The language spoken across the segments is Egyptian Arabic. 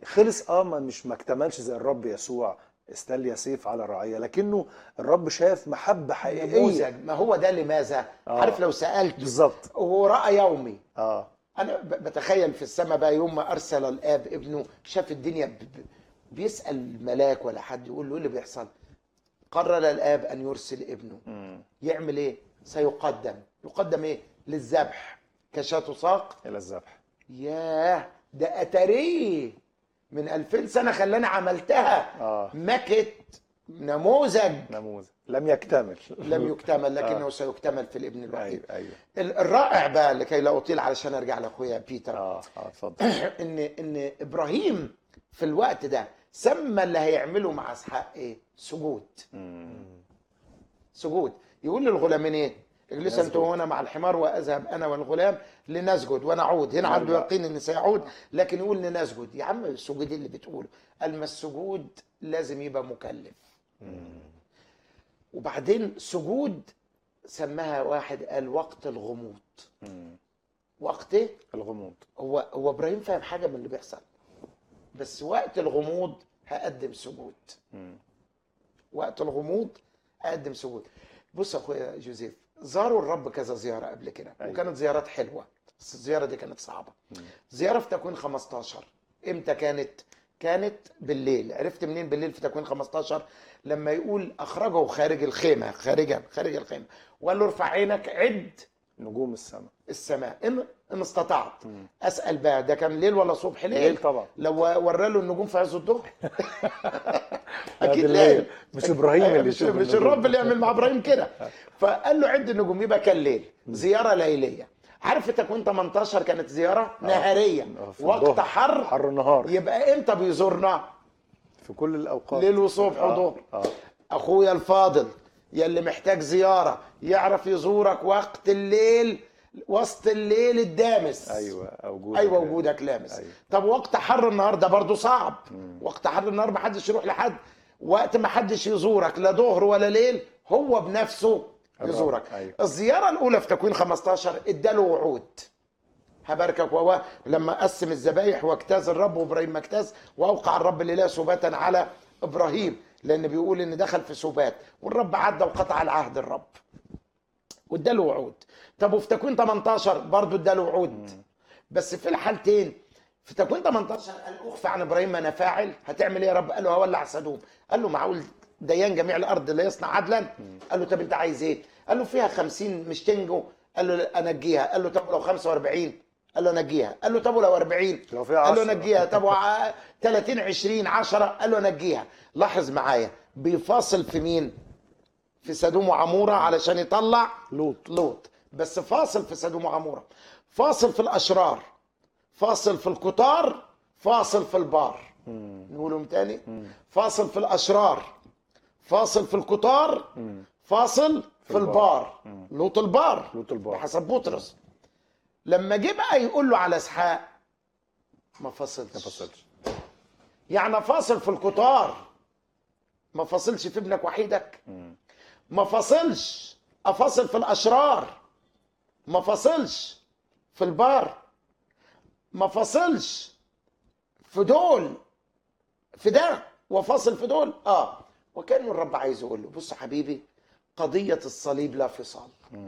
خلص اه ما مش ما اكتملش زي الرب يسوع استلي سيف على رعيه لكنه الرب شاف محبه حقيقيه نموذج ما هو ده لماذا آه. عارف لو سالت بالظبط هو راى يومي اه انا ب- بتخيل في السماء بقى يوم ما ارسل الاب ابنه شاف الدنيا ب- ب- بيسال الملاك ولا حد يقول له ايه اللي بيحصل قرر الاب ان يرسل ابنه مم. يعمل ايه سيقدم يقدم ايه للذبح كشاة ساق الى الذبح ياه ده اتاريه من 2000 سنه خلاني عملتها اه مكت نموذج نموذج لم يكتمل لم يكتمل لكنه آه. سيكتمل في الابن الوحيد ايوه ايوه ال- الرائع بقى لكي لا اطيل علشان ارجع لاخويا بيتر اه اه اتفضل ان ان ابراهيم في الوقت ده سمى اللي هيعمله مع اسحاق ايه سجود مم. سجود يقول للغلامين ايه اجلس نسجد. انتم هنا مع الحمار واذهب انا والغلام لنسجد ونعود هنا عنده نرجع. يقين ان سيعود لكن يقول لنسجد يا عم السجود اللي بتقوله قال ما السجود لازم يبقى مكلف وبعدين سجود سماها واحد قال وقت الغموض مم. وقت ايه الغموض هو هو ابراهيم فاهم حاجه من اللي بيحصل بس وقت الغموض هقدم سجود مم. وقت الغموض هقدم سجود بص يا اخويا جوزيف زاروا الرب كذا زياره قبل كده أيوة. وكانت زيارات حلوه بس الزياره دي كانت صعبه زياره في تكوين 15 امتى كانت كانت بالليل عرفت منين بالليل في تكوين 15 لما يقول اخرجه خارج الخيمه خارجا خارج الخيمه وقال له ارفع عينك عد نجوم السماء السماء ان ان استطعت اسال بقى ده كان ليل ولا صبح ليل ليل طبعا لو ورى له النجوم في عز الظهر اكيد بالليل. ليل مش إبراهيم اللي مش, يشوف مش النجوم. الرب اللي يعمل مع ابراهيم كده فقال له عد النجوم يبقى كان ليل زياره ليليه عارف في تكوين 18 كانت زياره نهاريه آه، في وقت الظهر. حر حر النهار يبقى امتى بيزورنا في كل الاوقات ليل وصبح آه، وظهر اه اخويا الفاضل يلي محتاج زياره يعرف يزورك وقت الليل وسط الليل الدامس ايوه وجودك ايوه وجودك لامس أيوة. طب وقت حر النهار ده برضه صعب وقت حر النهار ما حدش يروح لحد وقت ما حدش يزورك لا ظهر ولا ليل هو بنفسه الرب، يزورك أيوة. الزياره الاولى في تكوين 15 اداله وعود هباركك وهو لما قسم الذبايح واجتاز الرب وابراهيم ما اجتاز واوقع الرب الاله سباتا على ابراهيم لان بيقول ان دخل في سبات والرب عدى وقطع العهد الرب واداله وعود طب وفي تكوين 18 برضه اداله وعود بس في الحالتين في تكوين 18 قال اخفى عن ابراهيم ما انا فاعل هتعمل ايه يا رب قال له هولع سدوم قال له معقول ديان جميع الارض لا يصنع عدلا قال له طب انت عايز ايه قال له فيها 50 مش تنجو قال له انجيها قال له طب لو 45 قال له نجيها قال له طب لو 40 لو فيها قال له 10. نجيها طب وع- 30 20 10 قال له نجيها لاحظ معايا بيفاصل في مين في سدوم وعموره علشان يطلع لوط لوط بس فاصل في سدوم وعموره فاصل في الاشرار فاصل في القطار فاصل في البار نقولهم تاني فاصل في الاشرار فاصل في القطار فاصل في البار لوط البار لوط البار. حسب بطرس لما جه بقى يقول له على اسحاق ما فصلش ما فصلش يعني فاصل في القطار ما فاصلش في ابنك وحيدك ما فاصلش افاصل في الاشرار ما فاصلش في البار ما فاصلش في دول في ده وفاصل في دول اه وكان الرب عايز يقول له بص يا حبيبي قضية الصليب لا فصال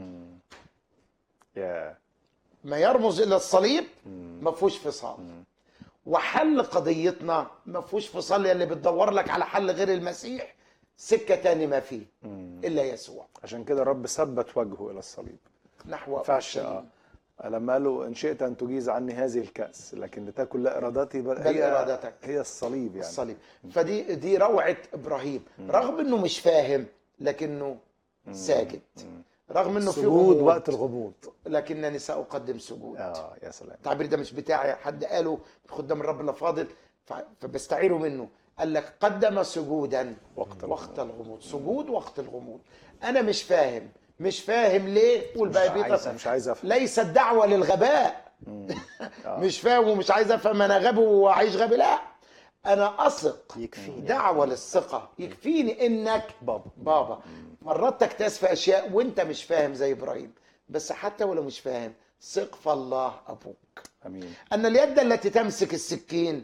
يا ما يرمز الى الصليب ما فيهوش فصال وحل قضيتنا ما فيهوش فصال اللي بتدور لك على حل غير المسيح سكة تاني ما فيه الا يسوع عشان كده الرب ثبت وجهه الى الصليب نحو ما ينفعش أورشليم. اه لما قال له ان شئت ان تجيز عني هذه الكاس لكن لتكن لا ارادتي بل بل هي إرادتك. هي الصليب يعني الصليب فدي دي روعه ابراهيم رغم انه مش فاهم لكنه ساجد رغم انه في سجود غموض وقت الغموض لكنني ساقدم سجود اه يا سلام التعبير ده مش بتاعي حد قاله خدام الرب الفاضل ف- فبستعيره منه قال لك قدم سجودا وقت وقت الغموض سجود وقت الغموض انا مش فاهم مش فاهم ليه قول بقى مش عايز- بيتر مش عايز أفهم. ليس الدعوه للغباء آه. مش فاهم ومش عايز افهم انا غبي وعايش غبي لا انا اثق يكفيني. دعوه للثقه يكفيني انك بابا. بابا مرات تكتاز في اشياء وانت مش فاهم زي ابراهيم بس حتى ولو مش فاهم ثق في الله ابوك امين ان اليد التي تمسك السكين